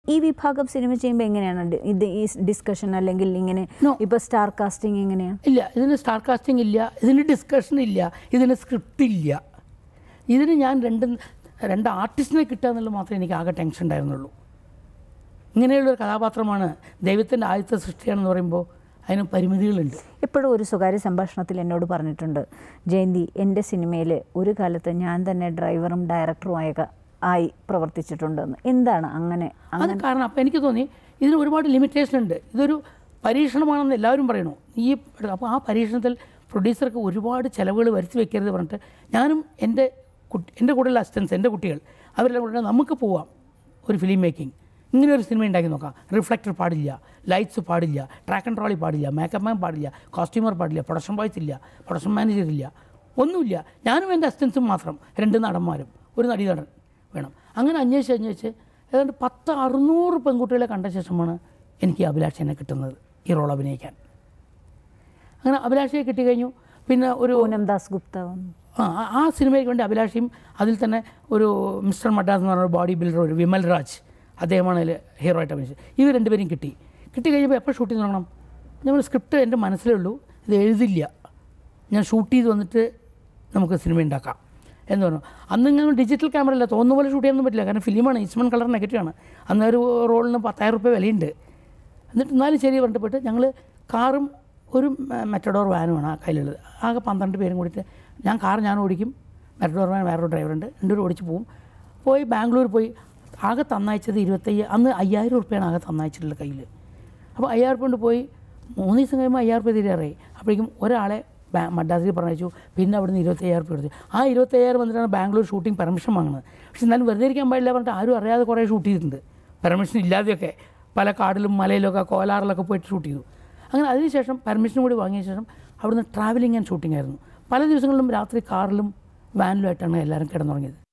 ഈ വിഭാഗം സിനിമ ചെയ്യുമ്പോൾ എങ്ങനെയാണ് ഡി- ഇത് ഈ ഡിസ്കഷൻ അല്ലെങ്കിൽ ഇങ്ങനെ No. ഇപ്പോൾ സ്റ്റാർ കാസ്റ്റിംഗ് എങ്ങനെയാണ് ഇല്ല ഇതിന് സ്റ്റാർ കാസ്റ്റിംഗ് ഇല്ല ഇതിന് ഡിസ്കഷൻ ഇല്ല ഇതിന് സ്ക്രിപ്റ്റ് ഇല്ല ഇതിന് ഞാൻ രണ്ട് രണ്ട് ആർട്ടിസ്റ്റിനെ കിട്ടുക എന്നുള്ളത് മാത്രമേ എനിക്ക് ആകെ ടെൻഷൻ ഉണ്ടായിരുന്നുള്ളൂ ഇങ്ങനെയുള്ളൊരു കഥാപാത്രമാണ് ദൈവത്തിൻ്റെ ആദ്യത്തെ സൃഷ്ടിയാണെന്ന് പറയുമ്പോൾ അതിന് പരിമിതികളുണ്ട് എപ്പോഴും ഒരു സ്വകാര്യ സംഭാഷണത്തിൽ എന്നോട് പറഞ്ഞിട്ടുണ്ട് ജയന്തി എൻ്റെ സിനിമയിൽ ഒരു കാലത്ത് ഞാൻ തന്നെ ഡ്രൈവറും ഡയറക്ടറുമായ ക- ആയി പ്രവർത്തിച്ചിട്ടുണ്ടെന്ന് എന്താണ് അങ്ങനെ അത് കാരണം അപ്പോൾ എനിക്ക് തോന്നി ഇതിന് ഒരുപാട് ലിമിറ്റേഷൻ ഉണ്ട് ഇതൊരു പരീക്ഷണമാണെന്ന് എല്ലാവരും പറയണു ഈ അപ്പോൾ ആ പരീക്ഷണത്തിൽ പ്രൊഡ്യൂസർക്ക് ഒരുപാട് ചിലവുകൾ വരുത്തി വെക്കരുത് പറഞ്ഞിട്ട് ഞാനും എൻ്റെ കുട്ടി എൻ്റെ കൂടെയുള്ള അസിസ്റ്റൻസ് എൻ്റെ കുട്ടികൾ അവരെല്ലാം കൂടെ നമുക്ക് പോവാം ഒരു ഫിലിം മേക്കിംഗ് ഇങ്ങനെ ഒരു സിനിമ ഉണ്ടാക്കി നോക്കാം റിഫ്ലക്ടർ പാടില്ല ലൈറ്റ്സ് പാടില്ല ട്രാക്ക് ആൻഡ് ട്രോളി പാടില്ല മേക്കപ്പ് മാൻ പാടില്ല കോസ്റ്റ്യൂമർ പാടില്ല പ്രൊഡക്ഷൻ ബോയ്സ് ഇല്ല പ്രൊഡക്ഷൻ മാനേജർ ഇല്ല ഒന്നുമില്ല ഞാനും എൻ്റെ അസിസ്റ്റൻസും മാത്രം രണ്ട് നടന്മാരും ഒരു നടി നടൻ വേണം അങ്ങനെ അന്വേഷിച്ച് അന്വേഷിച്ച് ഏതാണ്ട് പത്ത് അറുന്നൂറ് പെൺകുട്ടികളെ കണ്ട ശേഷമാണ് എനിക്ക് ഈ അഭിലാഷനെ കിട്ടുന്നത് ഈ റോൾ അഭിനയിക്കാൻ അങ്ങനെ അഭിലാഷയെ കിട്ടിക്കഴിഞ്ഞു പിന്നെ ഒരു പൂനം ദാസ് ഗുപ്ത വന്നു ആ ആ- ആ സിനിമയ്ക്ക് വേണ്ടി അഭിലാഷയും അതിൽ തന്നെ ഒരു മിസ്റ്റർ മഡാസ് എന്ന് പറഞ്ഞ ബോഡി ബിൽഡർ ഒരു വിമൽ രാജ് അദ്ദേഹമാണ് അതിൽ ഹീറോ ആയിട്ട് അഭിനയിച്ചത് ഇവർ രണ്ടുപേരും കിട്ടി കിട്ടി കഴിയുമ്പോൾ എപ്പോൾ ഷൂട്ട് ചെയ്ത് തുടങ്ങണം നമ്മൾ സ്ക്രിപ്റ്റ് എൻ്റെ മനസ്സിലേ ഉള്ളൂ ഇത് എഴുതില്ല ഞാൻ ഷൂട്ട് ചെയ്ത് വന്നിട്ട് നമുക്ക് സിനിമ ഉണ്ടാക്കാം എന്ന് പറഞ്ഞു അന്ന് ഇങ്ങനെ ഡിജിറ്റൽ ക്യാമറ അല്ല തോന്നുന്ന പോലെ ഷൂട്ട് ചെയ്യാനൊന്നും പറ്റില്ല കാരണം ഫിലിമാണ് ഇൻസ്ട്രുമെൻറ്റ് കളർ നെഗറ്റീവാണ് അന്ന് ഒരു റോളിന് പത്തായിരം റുപ്യ വിലയുണ്ട് എന്നിട്ട് എന്നാലും ശരി പറഞ്ഞിട്ട് പോയിട്ട് ഞങ്ങൾ കാറും ഒരു മെറ്റഡോർ വാനുമാണ് ആ കയ്യിലുള്ളത് ആകെ പന്ത്രണ്ട് പേരും കൂടിയിട്ട് ഞാൻ കാർ ഞാൻ ഓടിക്കും മെറ്റഡോർ വാൻ വേറൊരു ഡ്രൈവറുണ്ട് രണ്ടുപേരും ഓടിച്ച് പോവും പോയി ബാംഗ്ലൂർ പോയി ആകെ തന്നയച്ചത് ഇരുപത്തയ്യ അന്ന് അയ്യായിരം റുപ്യാണ് ആകെ തന്നയച്ചിട്ടുള്ളത് കയ്യിൽ അപ്പോൾ അയ്യായിരം റുപ്യ കൊണ്ട് പോയി മൂന്ന് ദിവസം കഴിയുമ്പോൾ അയ്യായിരം റുപ്യ തീരാറായി അപ്പോഴേക്കും ഒരാളെ ബാ- മദ്രാസിൽ പറഞ്ഞയച്ചു പിന്നെ അവിടുന്ന് ഇരുപത്തയ്യായിരം റുപ്യ കൊടുത്തു ആ ഇരുപത്തയ്യായിരം വന്നിട്ടാണ് ബാംഗ്ലൂർ ഷൂട്ടിംഗ് പെർമിഷൻ വാങ്ങുന്നത് പക്ഷെ എന്നാലും വെറുതെ ഇരിക്കാൻ പാടില്ല പറഞ്ഞിട്ട് ആരും അറിയാതെ കുറേ ഷൂട്ട് ചെയ്തിട്ടുണ്ട് പെർമിഷൻ ഇല്ലാതെയൊക്കെ പല കാടിലും മലയിലൊക്കെ കോലാറിലൊക്കെ പോയിട്ട് ഷൂട്ട് ചെയ്തു അങ്ങനെ അതിനുശേഷം പെർമിഷൻ കൂടി വാങ്ങിയ ശേഷം അവിടുന്ന് ട്രാവലിംഗ് ആൻഡ് ഷൂട്ടിംഗ് ആയിരുന്നു പല ദിവസങ്ങളിലും രാത്രി കാറിലും വാനിലുമായിട്ടാണ് എല്ലാവരും കിടന്നുറങ്ങിയത്